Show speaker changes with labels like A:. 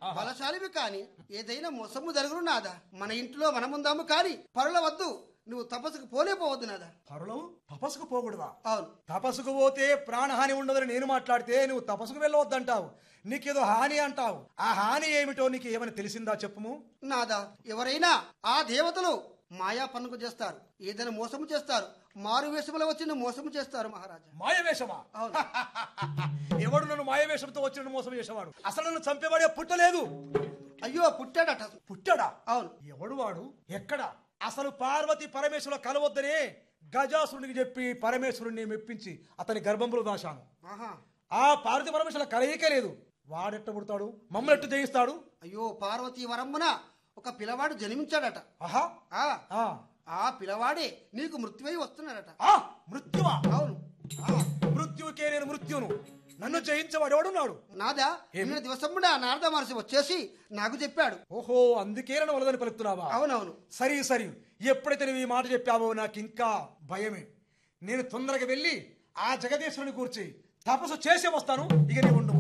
A: బలశాలివి కాని ఏదైనా మోసము జరుగును నాదా మన ఇంట్లో మనముందాము కాని పరుల వద్దు నువ్వు తపస్సుకు పోలేపోవద్దు నాదా
B: పరులం తపస్సుకు పోకూడదా
A: అవును
B: తపస్సుకు పోతే ప్రాణహాని ఉండదని నేను మాట్లాడితే నువ్వు తపస్సుకు వెళ్ళవద్దంటావు నీకేదో హాని అంటావు ఆ హాని ఏమిటో నీకు ఏమని తెలిసిందా చెప్పుము
A: నాదా ఎవరైనా ఆ దేవతలు మాయా పన్నుకు చేస్తారు ఏదైనా మోసము చేస్తారు మారు వేషములో వచ్చిన మోసము చేస్తారు మహారాజా
B: మాయవేషమా
A: అవును
B: ఎవడు నన్ను మాయవేషంతో వచ్చిన మోసం చేసేవాడు అసలు నన్ను చంపేవాడే పుట్టలేదు
A: అయ్యో పుట్టాడట
B: పుట్టాడా
A: అవును
B: ఎవడు వాడు ఎక్కడ అసలు పార్వతి పరమేశ్వరుల కలవద్దనే గజాసురునికి చెప్పి పరమేశ్వరుణ్ణి మెప్పించి అతని గర్భంలో దాశాను
A: ఆహా
B: ఆ పార్వతి పరమేశ్వరుల కలయికే లేదు వాడెట్ట పుడతాడు మమ్మల్ని ఎట్టు జయిస్తాడు
A: అయ్యో పార్వతీ వరమ్మున ఒక పిల్లవాడు జన్మించాడట
B: ఆహా
A: ఆ
B: ఆ,
A: ఆ పిల్లవాడే నీకు మృత్యువై వస్తున్నాడట
B: ఆ, మృత్యువా
A: అవును
B: ఆ, మృత్యువుకే నేను మృత్యును నన్ను జయించేవాడు ఎవడున్నాడు
A: నాదా నిన్న దివసమున నారద మహర్షి వచ్చేసి నాకు చెప్పాడు
B: ఓహో అందుకే నన్ను వలదని పలుకుతున్నావా
A: అవునవును
B: సరి సరి ఎప్పుడైతే నువ్వు ఈ మాట చెప్పావో నాకు ఇంకా భయమే నేను తొందరగా వెళ్ళి ఆ జగదీశ్వరుని కూర్చి తపస్సు చేసే వస్తాను ఇక నీ ఉండు